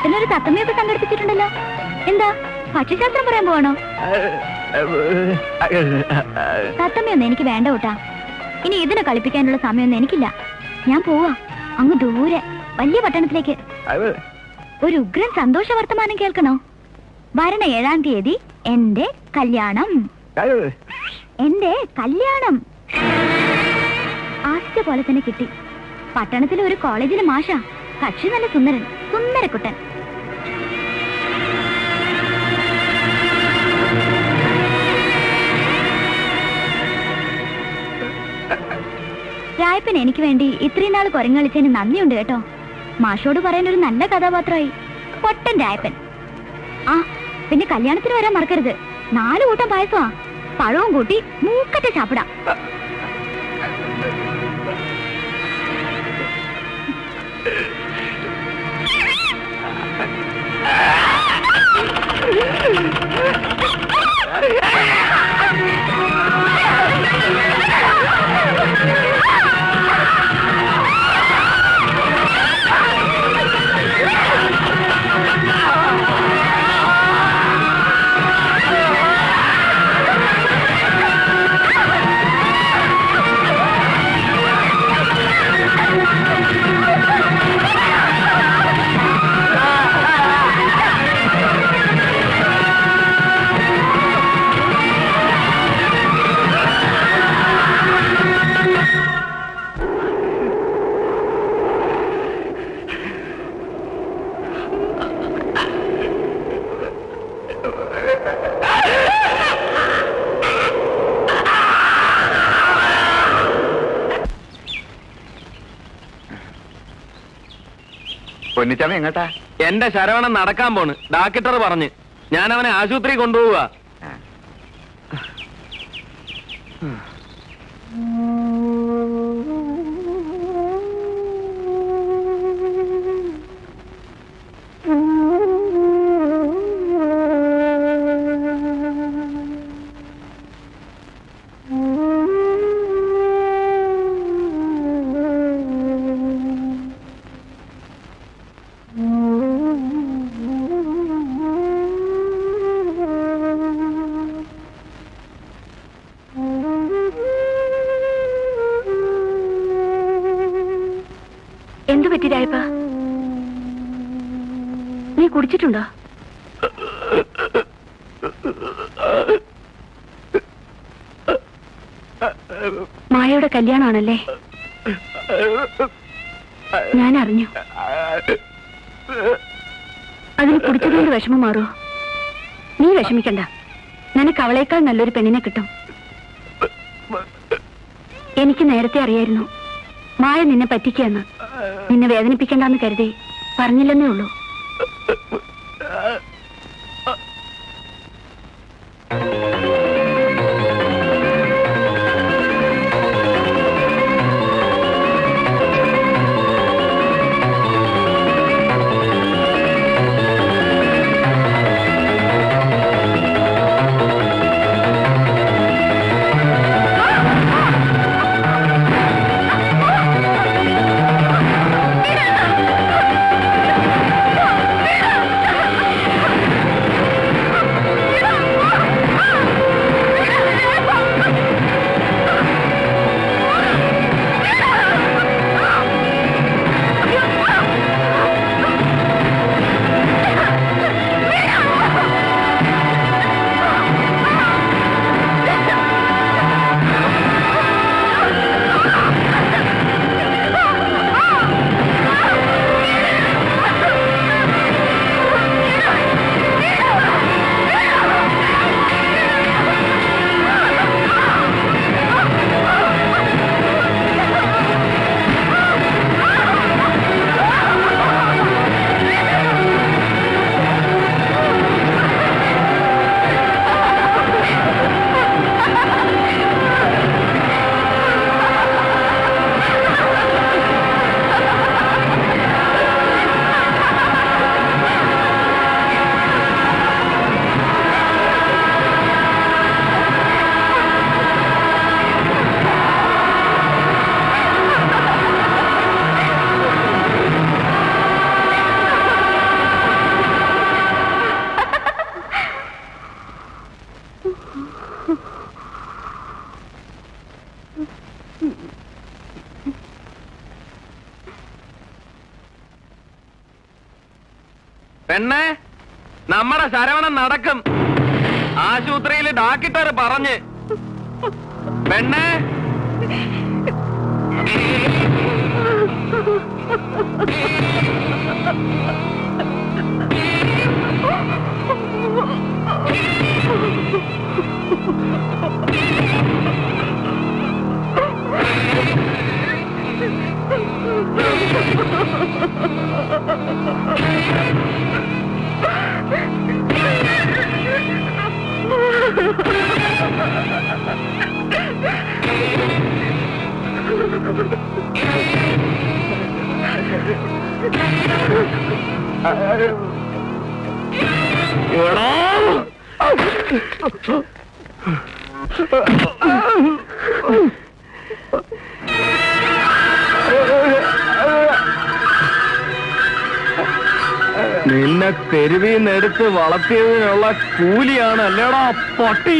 ചേട്ടനൊരു തത്തമ്മയൊക്കെ സംഘടിപ്പിച്ചിട്ടുണ്ടല്ലോ എന്താ പക്ഷിശാസ്ത്രം പറയാൻ പോവാണോ തത്തമ്മയൊന്നും എനിക്ക് വേണ്ട കൂട്ടാ ഇനി ഇതിനെ കളിപ്പിക്കാനുള്ള സമയമൊന്നും എനിക്കില്ല ഞാൻ പോവാ അങ്ങ് ദൂരെ വലിയ പട്ടണത്തിലേക്ക് ഒരു ഉഗ്രൻ സന്തോഷ വർത്തമാനം കേൾക്കണോ വരണ ഏഴാം തീയതി എന്റെ കല്യാണം എന്റെ കല്യാണം ആദ്യത്തെ പോലെ തന്നെ കിട്ടി പട്ടണത്തിലെ ഒരു കോളേജിലെ മാഷ കക്ഷി നല്ല സുന്ദരൻ സുന്ദരക്കുട്ടൻ രായപ്പൻ എനിക്ക് വേണ്ടി ഇത്രയും നാൾ കുരങ്ങളിച്ചതിന് നന്ദിയുണ്ട് കേട്ടോ മാഷോട് പറയാൻ ഒരു നല്ല കഥാപാത്രമായി പൊട്ടൻ രായപ്പൻ ആ പിന്നെ കല്യാണത്തിന് വരാൻ മറക്കരുത് നാല് കൂട്ടം പായസമാ പഴവും കൂട്ടി മൂക്കറ്റ ചാപ്പിടാം പൊന്നിച്ചാമി എങ്ങോട്ടാ എന്റെ ശരവണൻ നടക്കാൻ പോണ് ഡാക്ടർ പറഞ്ഞ് ഞാൻ അവനെ ആശുപത്രി കൊണ്ടുപോവുക എന്തു പറ്റി രായപ്പ നീ കുടിച്ചിട്ടുണ്ടോ മായയുടെ കല്യാണമാണല്ലേ ഞാൻ അറിഞ്ഞു അതിന് കുടിച്ചതുകൊണ്ട് വിഷമം മാറൂ നീ വിഷമിക്കണ്ട നിനക്ക് അവളേക്കാൾ നല്ലൊരു പെണ്ണിനെ കിട്ടും എനിക്ക് നേരത്തെ അറിയായിരുന്നു മായ നിന്നെ പറ്റിക്കാന്ന് നിന്നെ വേദനിപ്പിക്കണ്ടെന്ന് കരുതി പറഞ്ഞില്ലെന്നേ ഉള്ളൂ ആ പെണ്ണെ നമ്മുടെ ശരവണൻ നടക്കും ആശുപത്രിയിൽ ഡാക്ടർ പറഞ്ഞ് പെണ്ണെ എടാ നിന്നെ തെരുവിൽ നിന്ന് എടുത്ത് വളർത്തിയതിനുള്ള കൂലിയാണ് അല്ലേടാ പട്ടി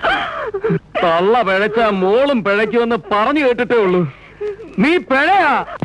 തള്ള പിഴച്ച മോളും പിഴയ്ക്കുമെന്ന് പറഞ്ഞു കേട്ടിട്ടേ ഉള്ളൂ നീ പിഴയാ